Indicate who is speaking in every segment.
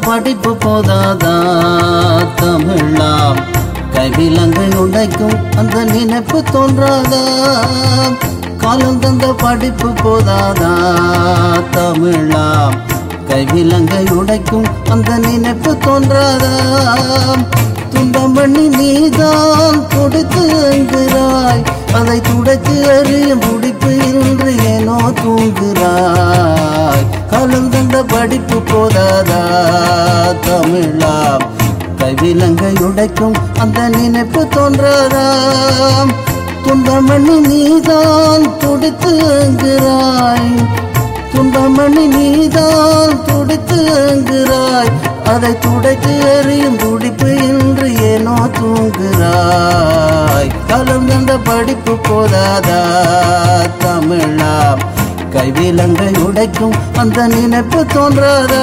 Speaker 1: படிப்பு போதாதா தமிழாம் கைவிலங்கை உடைக்கும் அந்த நினைப்பு தோன்றாதா காலம் தந்த படிப்பு போதாதா தமிழாம் கைவிலங்கை உடைக்கும் அந்த நினைப்பு தோன்றாதா துன்பம் பண்ணி நீதான் கொடுத்து என்கிறாய் அதை துடைத்து அறியும் துடிப்பு இன்று ஏனோ தூங்குகிறாய் காலம் தந்த படிப்பு போதாதா தமிழாம் கைவிலங்கை உடைக்கும் அந்த நினைப்பு தோன்றாதாம் துன்பமணி நீதான் துடித்து என்கிறாய் துன்பமணி நீதான் துடித்து என்கிறாய் அதை துடைத்து எறியும் துடிப்பு இன்று ஏனோ தூங்குகிறாய் காலம் தந்த படிப்பு போதாதா தமிழாம் கைவிலங்கை உடைக்கும் அந்த நினைப்பு தோன்றாதா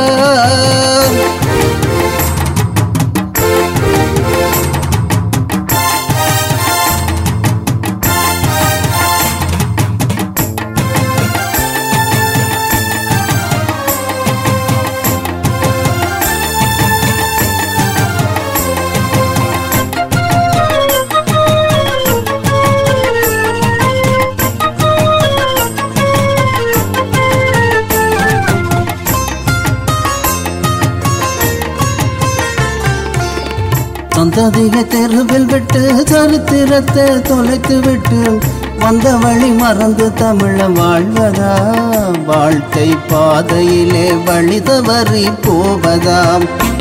Speaker 1: சந்ததிக தெருவில் விட்டு சரித்திரத்தை தொலைத்து விட்டு வந்த வழி மறந்து தமிழ வாழ்வதா வாழ்க்கை பாதையிலே வழி தவறி போவதாம்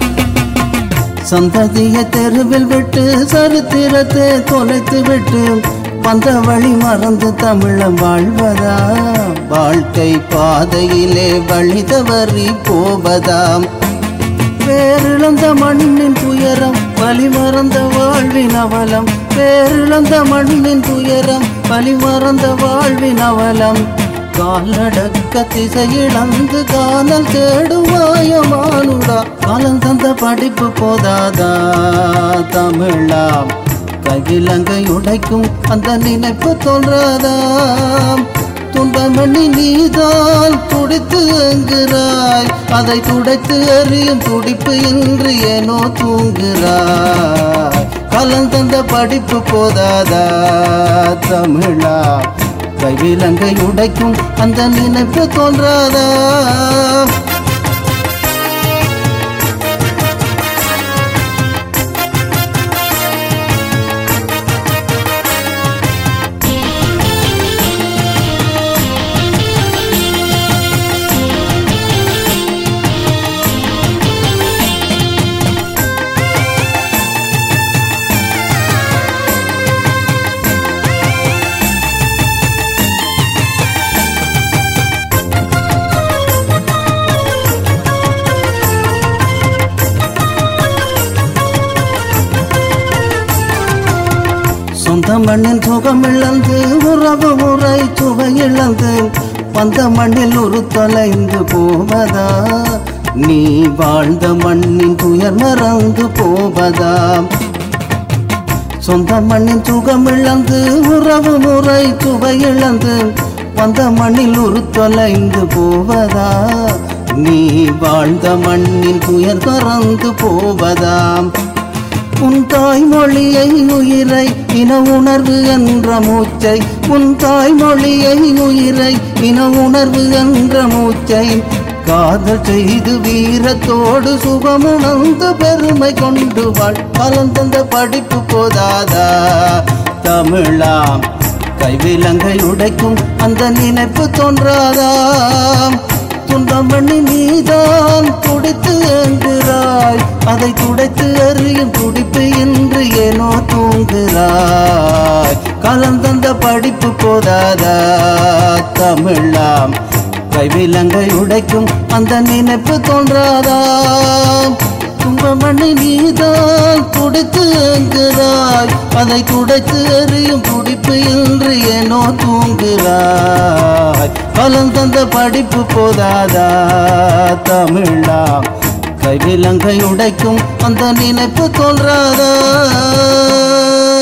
Speaker 1: சந்ததிய தெருவில் விட்டு சரித்திரத்தை தொலைத்து விட்டு வந்த வழி மறந்து தமிழம் வாழ்வதா வாழ்க்கை பாதையிலே வழி தவறி போவதாம் பேரிழந்த மண்ணின் துயரம் பலி மறந்த வாழ்வின் அவலம் பேரிழந்த மண்ணின் துயரம் பலி மறந்த வாழ்வின் அவலம் காலடக்க திசையிழந்து காணல் தேடுவாயமானுடா காலம் தந்த படிப்பு போதாதா தமிழாம் கைவிலங்கை உடைக்கும் அந்த நினைப்பு தோன்றாதாம் துன்பமணி நீதான் துடித்து என்கிறாய் அதை துடைத்து எறியும் துடிப்பு இன்று ஏனோ தூங்குகிறாய் காலம் தந்த படிப்பு போதாதா தமிழா கைவிலங்கை உடைக்கும் அந்த நினைப்பு தோன்றாதா சொந்த மண்ணின் சுகம் இழந்து உறவு முறை சுவை இழந்து வந்த மண்ணில் ஒரு தொலைந்து போவதா நீ வாழ்ந்த மண்ணின் துயர் மறந்து போவதா சொந்த மண்ணின் சுகம் இழந்து உறவு முறை சுவை இழந்து வந்த மண்ணில் ஒரு தொலைந்து போவதா நீ வாழ்ந்த மண்ணின் துயர் மறந்து போவதாம் உன் தாய்மொழியை உயிரை இன உணர்வு என்ற மூச்சை உன் தாய்மொழியை உயிரை இன உணர்வு என்ற மூச்சை காதல் செய்து வீரத்தோடு சுகமுணர்ந்து பெருமை கொண்டு வாழ் பலந்தந்த படிப்பு போதாதா தமிழாம் கைவிலங்கை உடைக்கும் அந்த நினைப்பு தோன்றாதாம் துன்பம் பண்ணி நீதான் துடித்து என்கிறாய் அதை துடைத்து அறியும் துடிப்பு இன்று ஏனோ தூங்குகிறாய் காலம் தந்த படிப்பு போதாதா தமிழாம் கைவிலங்கை உடைக்கும் அந்த நினைப்பு தோன்றாதா துன்பமணி நீதான் துடித்து என்கிறாய் அதை துடைத்து எறியும் துடிப்பு இன்று ஏனோ தூங்குகிறாய் பலம் தந்த படிப்பு போதாதா தமிழாம் கைவிலங்கை உடைக்கும் அந்த நினைப்பு தோன்றாதா